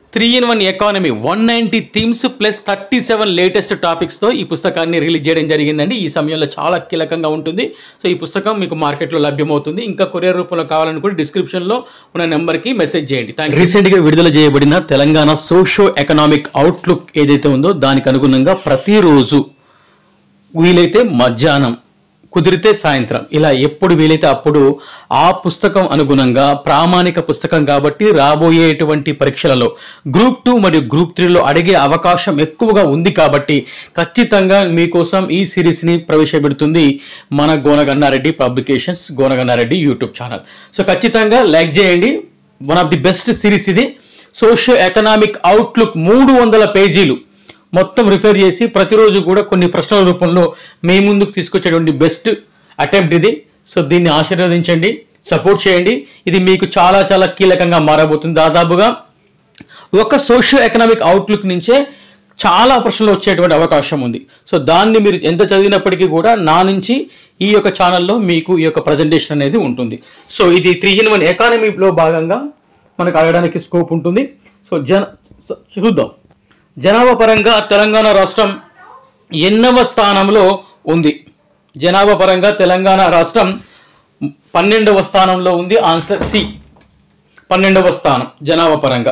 three in one economy one ninety themes plus thirty seven latest టాపిక్స్తో ఈ పుస్తకాన్ని release చేయడం జరిగిందండి ఈ సమయంలో చాలా కీలకంగా ఉంటుంది సో ఈ పుస్తకం మీకు మార్కెట్లో లభ్యమవుతుంది ఇంకా కొరియర్ రూపంలో కావాలనుకుంటే డిస్క్రిప్షన్లో ఉన్న నెంబర్కి మెసేజ్ చేయండి థ్యాంక్ రీసెంట్గా విడుదల చేయబడిన తెలంగాణ సోషో ఎకనామిక్ అవుట్లుక్ ఏదైతే ఉందో దానికి అనుగుణంగా ప్రతిరోజు వీలైతే మధ్యాహ్నం కుదిరితే సాయంత్రం ఇలా ఎప్పుడు వీలైతే అప్పుడు ఆ పుస్తకం అనుగుణంగా ప్రామాణిక పుస్తకం కాబట్టి రాబోయేటువంటి పరీక్షలలో గ్రూప్ టూ మరియు గ్రూప్ త్రీలో అడిగే అవకాశం ఎక్కువగా ఉంది కాబట్టి ఖచ్చితంగా మీకోసం ఈ సిరీస్ని ప్రవేశపెడుతుంది మన Gona Ganna Reddy publications Gona Ganna Reddy YouTube channel so ఖచ్చితంగా లైక్ చేయండి one of the best series ఇది సోషియో ఎకనామిక్ అవుట్లుక్ మూడు వందల పేజీలు మొత్తం రిఫర్ చేసి ప్రతిరోజు కూడా కొన్ని ప్రశ్నల రూపంలో మీ ముందుకు తీసుకొచ్చేటువంటి బెస్ట్ అటెంప్ట్ ఇది సో దీన్ని ఆశీర్వదించండి సపోర్ట్ చేయండి ఇది మీకు చాలా చాలా కీలకంగా మారబోతుంది దాదాపుగా ఒక సోషియో ఎకనామిక్ అవుట్లుక్ నుంచే చాలా ప్రశ్నలు వచ్చేటువంటి అవకాశం ఉంది సో దాన్ని మీరు ఎంత చదివినప్పటికీ కూడా నా నుంచి ఈ యొక్క ఛానల్లో మీకు ఈ యొక్క ప్రజెంటేషన్ అనేది ఉంటుంది సో ఇది త్రీ ఇన్ వన్ ఎకానమీలో భాగంగా మనకు అడగడానికి స్కోప్ ఉంటుంది సో జన సో చూద్దాం జనాభా పరంగా తెలంగాణ రాష్ట్రం ఎన్నవ స్థానంలో ఉంది జనాభా పరంగా తెలంగాణ రాష్ట్రం పన్నెండవ స్థానంలో ఉంది ఆన్సర్ సి పన్నెండవ స్థానం జనాభా పరంగా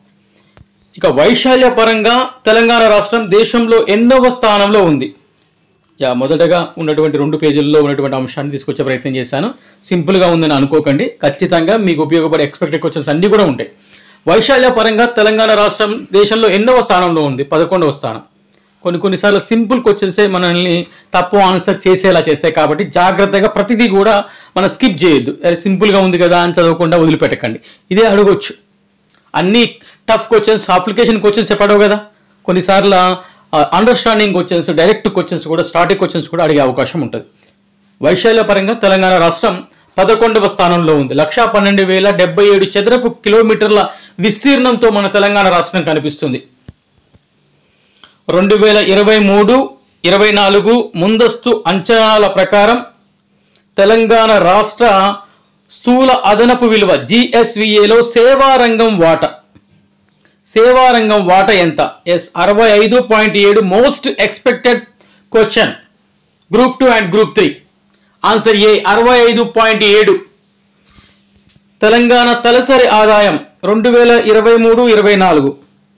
ఇక వైశాల్య పరంగా తెలంగాణ రాష్ట్రం దేశంలో ఎన్నవ స్థానంలో ఉంది యా మొదటగా ఉన్నటువంటి రెండు పేజీల్లో ఉన్నటువంటి అంశాన్ని తీసుకొచ్చే ప్రయత్నం చేశాను సింపుల్గా ఉందని అనుకోకండి ఖచ్చితంగా మీకు ఉపయోగపడే ఎక్స్పెక్టెడ్ క్వశ్చన్స్ అన్నీ కూడా ఉంటాయి వైశాల్య పరంగా తెలంగాణ రాష్ట్రం దేశంలో ఎన్నవ స్థానంలో ఉంది పదకొండవ స్థానం కొన్ని కొన్నిసార్లు సింపుల్ క్వశ్చన్సే మనల్ని తప్పు ఆన్సర్ చేసేలా చేస్తాయి కాబట్టి జాగ్రత్తగా ప్రతిదీ కూడా మనం స్కిప్ చేయొద్దు అది సింపుల్గా ఉంది కదా అని చదవకుండా వదిలిపెట్టకండి ఇదే అడగొచ్చు అన్ని టఫ్ క్వశ్చన్స్ అప్లికేషన్ క్వశ్చన్స్ చెప్పడవు కదా కొన్నిసార్లు అండర్స్టాండింగ్ క్వశ్చన్స్ డైరెక్ట్ క్వశ్చన్స్ కూడా స్టాటిక్ క్వశ్చన్స్ కూడా అడిగే అవకాశం ఉంటుంది వైశాల్య పరంగా తెలంగాణ రాష్ట్రం పదకొండవ స్థానంలో ఉంది లక్షా పన్నెండు వేల డెబ్బై ఏడు చదరపు కిలోమీటర్ల విస్తీర్ణంతో మన తెలంగాణ రాష్ట్రం కనిపిస్తుంది రెండు వేల ఇరవై మూడు ఇరవై నాలుగు ముందస్తు అంచనాల ప్రకారం తెలంగాణ రాష్ట్ర స్థూల అదనపు విలువ జిఎస్విఏలో సేవా రంగం వాటా సేవా రంగం వాటా ఎంత ఎస్ అరవై ఐదు పాయింట్ ఏడు most expected question group two and group three answer A అరవై ఐదు పాయింట్ ఏడు తెలంగాణ తలసరి ఆదాయం రెండు వేల ఇరవై మూడు ఇరవై నాలుగు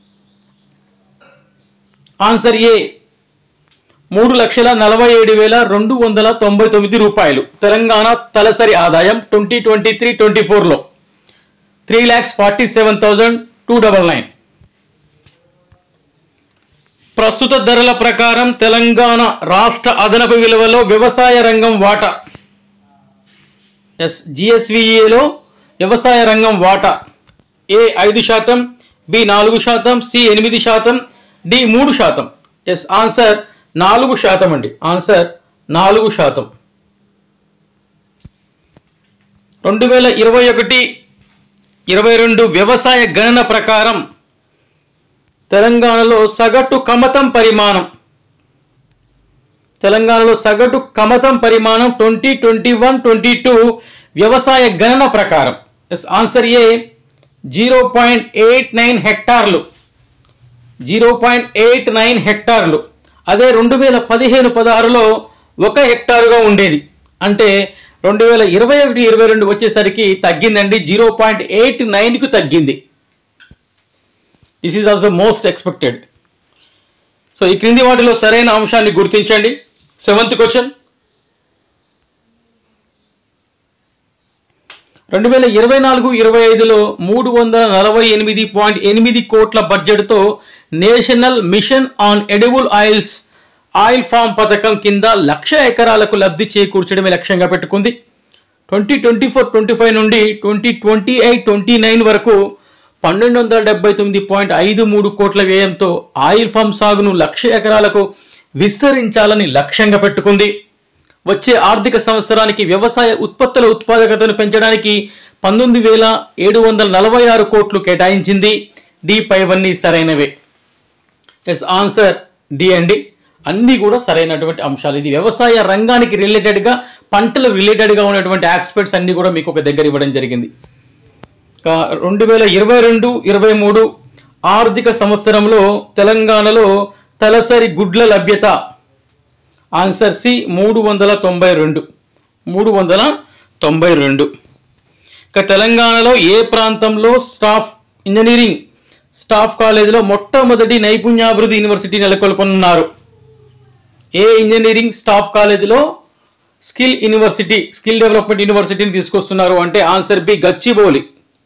ఆన్సర్ ఏ మూడు లక్షల నలభై ఏడు వేల రెండు వందల తొంభై తొమ్మిది రూపాయలు తెలంగాణ తలసరి ఆదాయం ట్వంటీ ట్వంటీ త్రీ ట్వంటీ ఫోర్లో three lakhs forty seven thousand two double nine ప్రస్తుత ధరల ప్రకారం తెలంగాణ రాష్ట్ర అదనపు విలువలో వ్యవసాయ రంగం వాటా ఎస్ జిఎస్విఏలో వ్యవసాయ రంగం వాటా ఏ ఐదు శాతం బి నాలుగు శాతం సి ఎనిమిది శాతం డి మూడు శాతం ఎస్ ఆన్సర్ నాలుగు శాతం అండి ఆన్సర్ నాలుగు శాతం రెండు వేల ఇరవై ఒకటి ఇరవై రెండు వ్యవసాయ గణన ప్రకారం తెలంగాణలో సగటు కమతం పరిమాణం తెలంగాణలో సగటు కమతం పరిమాణం twenty twenty one twenty two వ్యవసాయ గణన ప్రకారం yes answer A zero point eight nine హెక్టార్లు జీరో పాయింట్ ఎయిట్ నైన్ హెక్టార్లు అదే రెండు వేల పదిహేను పదహారులో ఒక హెక్టారుగా ఉండేది అంటే రెండు వేల ఇరవై ఒకటి ఇరవై రెండు వచ్చేసరికి తగ్గిందండి జీరో పాయింట్ ఎయిట్ నైన్కు తగ్గింది this is also most expected so ఈ క్రింది వాటిలో సరైన అంశాన్ని గుర్తించండి సెవెంత్ క్వశ్చన్ రెండు వేల ఇరవై నాలుగు ఇరవై ఐదులో మూడు వందల నలభై ఎనిమిది పాయింట్ ఎనిమిది కోట్ల బడ్జెట్తో national mission on edible oils oil palm పథకం కింద లక్ష ఎకరాలకు లబ్ధి చేకూర్చడమే లక్ష్యంగా పెట్టుకుంది twenty twenty four twenty five నుండి twenty twenty eight twenty nine వరకు పన్నెండు వందల డెబ్బై తొమ్మిది పాయింట్ ఐదు మూడు కోట్ల వ్యయంతో ఆయిల్ ఫామ్ సాగును లక్ష ఎకరాలకు విస్తరించాలని లక్ష్యంగా పెట్టుకుంది వచ్చే ఆర్థిక సంవత్సరానికి వ్యవసాయ ఉత్పత్తుల ఉత్పాదకతను పెంచడానికి పంతొమ్మిది వేల ఏడు వందల నలభై ఆరు కోట్లు కేటాయించింది డి పైవన్నీ సరైనవే ఎస్ ఆన్సర్ డి అండి అన్నీ కూడా సరైనటువంటి అంశాలు ఇది వ్యవసాయ రంగానికి రిలేటెడ్గా పంటలు రిలేటెడ్గా ఉన్నటువంటి ఆస్పెక్ట్స్ అన్నీ కూడా మీకు ఒక దగ్గర ఇవ్వడం జరిగింది రెండు వేల ఇరవై రెండు ఇరవై మూడు ఆర్థిక సంవత్సరంలో తెలంగాణలో తలసరి గుడ్ల లభ్యత ఆన్సర్ సి మూడు వందల తొంభై రెండు మూడు వందల తొంభై రెండు ఇక తెలంగాణలో ఏ ప్రాంతంలో స్టాఫ్ ఇంజనీరింగ్ స్టాఫ్ కాలేజీలో మొట్టమొదటి నైపుణ్యాభివృద్ధి యూనివర్సిటీ నెలకొల్పనున్నారు ఏ ఇంజనీరింగ్ స్టాఫ్ కాలేజీలో స్కిల్ యూనివర్సిటీ స్కిల్ డెవలప్మెంట్ యూనివర్సిటీని తీసుకొస్తున్నారు అంటే ఆన్సర్ బి గచ్చిబౌలి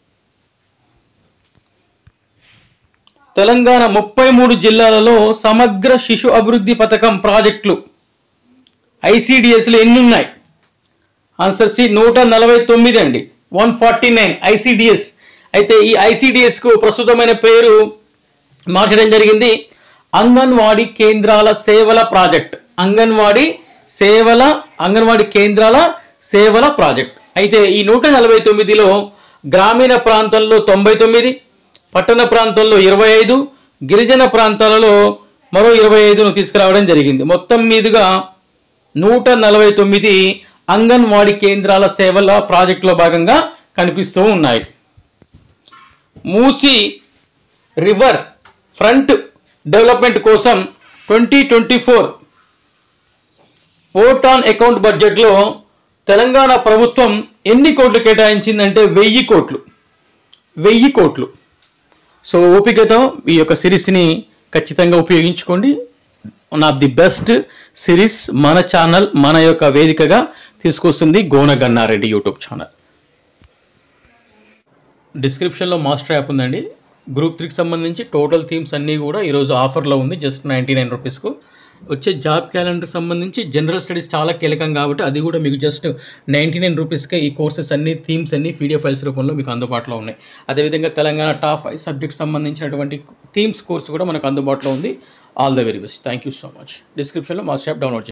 తెలంగాణ ముప్పై మూడు జిల్లాలలో సమగ్ర శిశు అభివృద్ధి పథకం ప్రాజెక్టులు ఐసిడిఎస్లు ఎన్ని ఉన్నాయి ఆన్సర్ సి నూట నలభై తొమ్మిది అండి వన్ ఫార్టీ నైన్ ఐసిడిఎస్ అయితే ఈ ఐసిడిఎస్కు ప్రస్తుతమైన పేరు మార్చడం జరిగింది అంగన్వాడీ కేంద్రాల సేవల ప్రాజెక్ట్ అంగన్వాడీ సేవల అంగన్వాడీ కేంద్రాల సేవల ప్రాజెక్ట్ అయితే ఈ నూట నలభై తొమ్మిదిలో గ్రామీణ ప్రాంతంలో తొంభై తొమ్మిది పట్టణ ప్రాంతంలో ఇరవై ఐదు గిరిజన ప్రాంతాలలో మరో ఇరవై ఐదును తీసుకురావడం జరిగింది మొత్తం మీదుగా నూట నలభై తొమ్మిది అంగన్వాడీ కేంద్రాల సేవల ప్రాజెక్టులో భాగంగా కనిపిస్తూ ఉన్నాయి మూసి రివర్ ఫ్రంట్ డెవలప్మెంట్ కోసం twenty twenty four vote on account బడ్జెట్లో తెలంగాణ ప్రభుత్వం ఎన్ని కోట్లు కేటాయించిందంటే వెయ్యి కోట్లు వెయ్యి కోట్లు సో ఓపికతో ఈ యొక్క సిరీస్ని ఖచ్చితంగా ఉపయోగించుకోండి one of the best series మన ఛానల్ మన యొక్క వేదికగా తీసుకొస్తుంది గోన గన్నారెడ్డి యూట్యూబ్ ఛానల్ డిస్క్రిప్షన్లో మాస్టర్ యాప్ ఉందండి గ్రూప్ త్రీకి సంబంధించి టోటల్ థీమ్స్ అన్నీ కూడా ఈరోజు ఆఫర్లో ఉంది జస్ట్ నైంటీ నైన్ రూపీస్కు వచ్చే జాబ్ క్యాలెండర్ సంబంధించి జనరల్ స్టడీస్ చాలా కీలకం కాబట్టి అది కూడా మీకు జస్ట్ నైంటీ నైన్ రూపీస్కే ఈ కోర్సెస్ అన్ని థీమ్స్ అన్ని పీడిఎఫ్ ఫైల్స్ రూపంలో మీకు అందుబాటులో ఉన్నాయి అదేవిధంగా తెలంగాణ టాప్ ఫైవ్ సబ్జెక్ట్ సంబంధించినటువంటి థీమ్స్ కోర్స్ కూడా మనకు అందుబాటులో ఉంది all the very best thank you so much డిస్క్రిప్షన్లో మాస్టర్ యాప్ డౌన్లోడ్ చేయండి